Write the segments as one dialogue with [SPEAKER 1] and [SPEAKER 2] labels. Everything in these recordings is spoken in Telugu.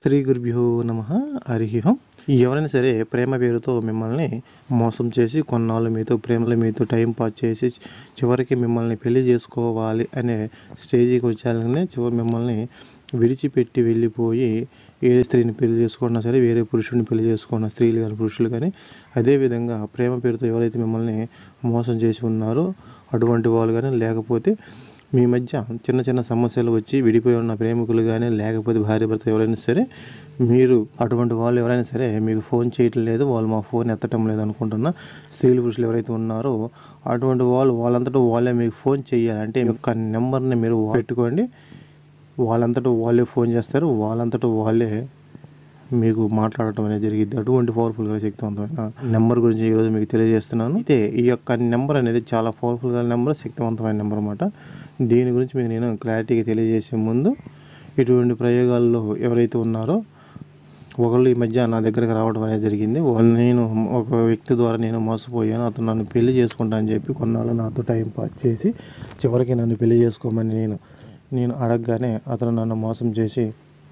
[SPEAKER 1] శ్రీ గురుభ్యో నమ హరి ఓం ఎవరైనా సరే ప్రేమ పేరుతో మిమ్మల్ని మోసం చేసి కొన్నాళ్ళు మీతో ప్రేమలో మీతో టైం పాస్ చేసి చివరికి మిమ్మల్ని పెళ్లి చేసుకోవాలి అనే స్టేజీకి వచ్చాకనే చివరి మిమ్మల్ని విడిచిపెట్టి వెళ్ళిపోయి ఏ స్త్రీని పెళ్లి చేసుకున్నా సరే వేరే పురుషుడిని పెళ్లి చేసుకున్న స్త్రీలు కానీ పురుషులు కానీ అదేవిధంగా ప్రేమ పేరుతో ఎవరైతే మిమ్మల్ని మోసం చేసి ఉన్నారో అటువంటి వాళ్ళు కానీ లేకపోతే మీ మధ్య చిన్న చిన్న సమస్యలు వచ్చి విడిపోయి ఉన్న ప్రేమికులు కానీ లేకపోతే భార్య భర్త ఎవరైనా సరే మీరు అటువంటి వాళ్ళు ఎవరైనా సరే మీకు ఫోన్ చేయటం లేదు వాళ్ళు మా ఫోన్ ఎత్తటం లేదు అనుకుంటున్నా స్త్రీలు పురుషులు ఎవరైతే ఉన్నారో అటువంటి వాళ్ళు వాళ్ళంతటా వాళ్ళే మీకు ఫోన్ చేయాలి అంటే మీ యొక్క నెంబర్ని మీరు పెట్టుకోండి వాళ్ళంతటా వాళ్ళే ఫోన్ చేస్తారు వాళ్ళంతటా వాళ్ళే మీకు మాట్లాడటం అనేది జరిగింది అటువంటి పవర్ఫుల్గా శక్తివంతమైన నెంబర్ గురించి ఈరోజు మీకు తెలియజేస్తున్నాను అయితే ఈ యొక్క నెంబర్ అనేది చాలా పవర్ఫుల్గా నెంబర్ శక్తివంతమైన నెంబర్ అనమాట దీని గురించి మీకు నేను క్లారిటీగా తెలియజేసే ముందు ఇటువంటి ప్రయోగాల్లో ఎవరైతే ఉన్నారో ఒకళ్ళు ఈ మధ్య నా దగ్గరకు రావడం అనేది జరిగింది వాళ్ళు నేను ఒక వ్యక్తి ద్వారా నేను మోసపోయాను అతను నన్ను పెళ్లి చేసుకుంటా అని చెప్పి కొన్నాళ్ళు నాతో టైం పాస్ చేసి చివరికి నన్ను పెళ్లి చేసుకోమని నేను నేను అడగగానే అతను నన్ను మోసం చేసి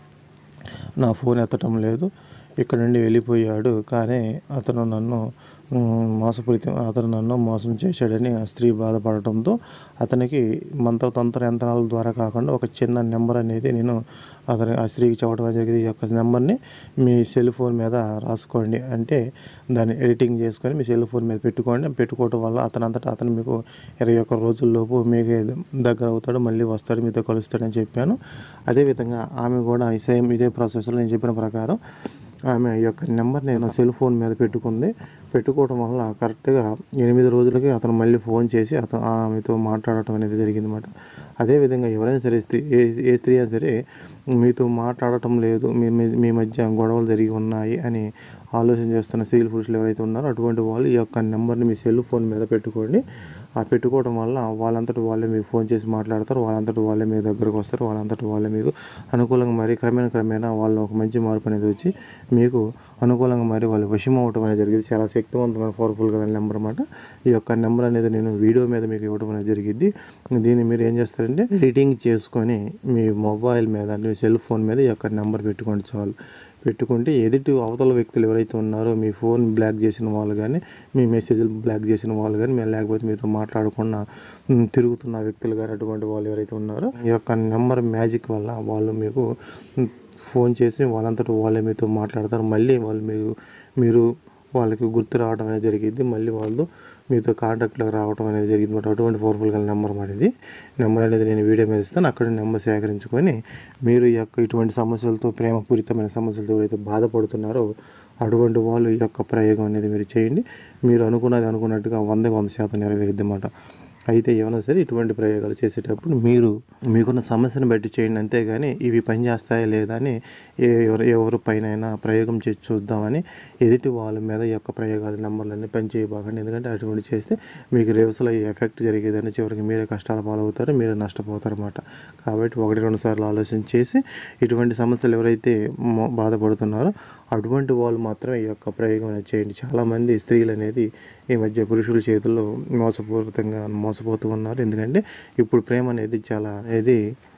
[SPEAKER 1] నా ఫోన్ ఎత్తటం లేదు ఇక్కడ నుండి వెళ్ళిపోయాడు కానీ అతను నన్ను మ్, మోసపూరిత అతను నన్ను మోసం చేశాడని ఆ స్త్రీ బాధపడటంతో అతనికి మంత్రతంత్ర యంత్రాల ద్వారా కాకుండా ఒక చిన్న నెంబర్ అనేది నేను అతని ఆ స్త్రీకి చెప్పడం జరిగింది ఈ యొక్క నెంబర్ని మీ సెల్ ఫోన్ మీద రాసుకోండి అంటే దాన్ని ఎడిటింగ్ చేసుకొని మీ సెల్ ఫోన్ మీద పెట్టుకోండి పెట్టుకోవడం వల్ల అతను అంతటా అతను మీకు ఇరవై ఒక్క రోజుల్లోపు మీకు దగ్గర అవుతాడు మళ్ళీ వస్తాడు మీతో కలుస్తాడని చెప్పాను అదేవిధంగా ఆమె కూడా సేమ్ ఇదే ప్రాసెస్లో నేను చెప్పిన ప్రకారం ఆమె ఈ యొక్క నెంబర్ నేను సెల్ ఫోన్ మీద పెట్టుకుంది పెట్టుకోవడం వల్ల కరెక్ట్గా ఎనిమిది రోజులకి అతను మళ్ళీ ఫోన్ చేసి అతను ఆమెతో మాట్లాడటం అనేది జరిగింది అనమాట అదేవిధంగా ఎవరైనా సరే స్త్రీ ఏ ఏ స్త్రీ అయినా సరే మీతో మాట్లాడటం లేదు మీ మీ- మీ మధ్య గొడవలు జరిగి ఉన్నాయి అని ఆలోచన చేస్తున్న స్త్రీలు పురుషులు ఎవరైతే ఉన్నారో అటువంటి వాళ్ళు ఈ యొక్క నెంబర్ని మీ సెల్ ఫోన్ మీద పెట్టుకోండి ఆ పెట్టుకోవడం వల్ల వాళ్ళంతటి వాళ్ళే మీకు ఫోన్ చేసి మాట్లాడతారు వాళ్ళంతటి వాళ్ళే మీ దగ్గరకు వస్తారు వాళ్ళంతటి వాళ్ళే మీకు అనుకూలంగా మరి క్రమేణా క్రమేణా వాళ్ళు ఒక మంచి మార్పు అనేది వచ్చి మీకు అనుకూలంగా మరి వాళ్ళు వశం అవటం అనేది జరిగింది చాలా శక్తివంతమైన పవర్ఫుల్గా నెంబర్ అనమాట ఈ యొక్క నెంబర్ అనేది నేను వీడియో మీద మీకు ఇవ్వడం అనేది జరిగింది దీన్ని మీరు ఏం చేస్తారంటే ఎడిటింగ్ చేసుకొని మీ మొబైల్ మీద అంటే మీ సెల్ ఫోన్ మీద ఈ యొక్క నెంబర్ పెట్టుకోండి చాలు పెట్టుకుంటే ఎదుటి అవతల వ్యక్తులు ఎవరైతే ఉన్నారో మీ ఫోన్ బ్లాక్ చేసిన వాళ్ళు కానీ మీ మెసేజ్లు బ్లాక్ చేసిన వాళ్ళు కానీ మీరు లేకపోతే మీతో మాట్లాడకుండా మ్, తిరుగుతున్న వ్యక్తులు కానీ అటువంటి వాళ్ళు ఎవరైతే ఉన్నారో ఈ యొక్క నెంబర్ మ్యాజిక్ వల్ల వాళ్ళు మీకు మ్, ఫోన్ చేసి వాళ్ళంతటా వాళ్ళే మీతో మాట్లాడతారు మళ్ళీ వాళ్ళు మీరు మీరు వాళ్ళకి గుర్తు రావడం అనేది జరిగింది మళ్ళీ వాళ్ళు మీతో కాంటాక్ట్లోకి రావడం అనేది జరిగింది బట్ అటువంటి పవర్ఫుల్గా నెంబర్ అనేది నెంబర్ అనేది నేను వీడియో మీద ఇస్తాను అక్కడ నెంబర్ సేకరించుకొని మీరు ఈ యొక్క ఇటువంటి సమస్యలతో ప్రేమపూరితమైన సమస్యలతో ఎవరైతే బాధపడుతున్నారో అటువంటి వాళ్ళు ఈ యొక్క ప్రయోగం అనేది మీరు చేయండి మీరు అనుకున్నది అనుకున్నట్టుగా వంద వంద శాతం నెరవేరుద్ది అన్నమాట అయితే ఏమైనా సరే ఇటువంటి ప్రయోగాలు చేసేటప్పుడు మీరు మీకున్న సమస్యను బట్టి చేయండి అంతేగాని ఇవి పనిచేస్తాయా లేదా అని ఏ- ఎవరు ఎవరి పైన ప్రయోగం చేసి చూద్దామని ఎదుటి వాళ్ళ మీద ఈ యొక్క ప్రయోగాల నెంబర్లన్నీ పనిచేయబాకండి ఎందుకంటే అటువంటి చేస్తే మీకు రివర్సల్ అయ్యే ఎఫెక్ట్ జరిగేదని చివరికి మీరే కష్టాల పాలవుతారు మీరే నష్టపోతారు అన్నమాట కాబట్టి ఒకటి రెండు సార్లు ఆలోచన చేసి ఇటువంటి సమస్యలు ఎవరైతే మో- బాధపడుతున్నారో అటువంటి వాళ్ళు మాత్రమే ఈ యొక్క ప్రయోగం అనేది చేయండి చాలామంది స్త్రీలు అనేది ఈ మధ్య పురుషుల చేతుల్లో మోసపూరితంగా మోసపోతూ ఉన్నారు ఎందుకంటే ఇప్పుడు ప్రేమ అనేది చాలా అనేది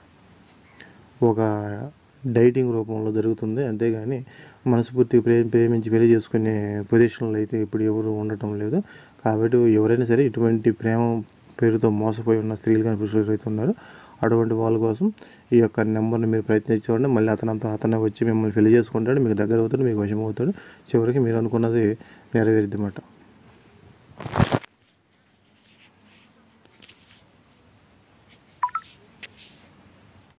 [SPEAKER 1] ఒక డైటింగ్ రూపంలో జరుగుతుంది అంతేగాని మనస్ఫూర్తిగా ప్రే ప్రేమించి పెళ్లి చేసుకునే పొజిషన్లో అయితే ఇప్పుడు ఎవరు ఉండటం లేదు కాబట్టి ఎవరైనా సరే ఇటువంటి ప్రేమ పేరుతో మోసపోయి ఉన్న స్త్రీలు కానీ పురుషులు ఎవరైతే ఉన్నారో అటువంటి వాళ్ళ కోసం ఈ యొక్క నెంబర్ని మీరు ప్రయత్నించుకోండి మళ్ళీ అతనంతా అతనే వచ్చి మిమ్మల్ని పెళ్లి చేసుకుంటాడు మీకు దగ్గర అవుతాడు మీకు వశం అవుతాడు చివరికి మీరు అనుకున్నది నెరవేరుద్ది అన్నమాట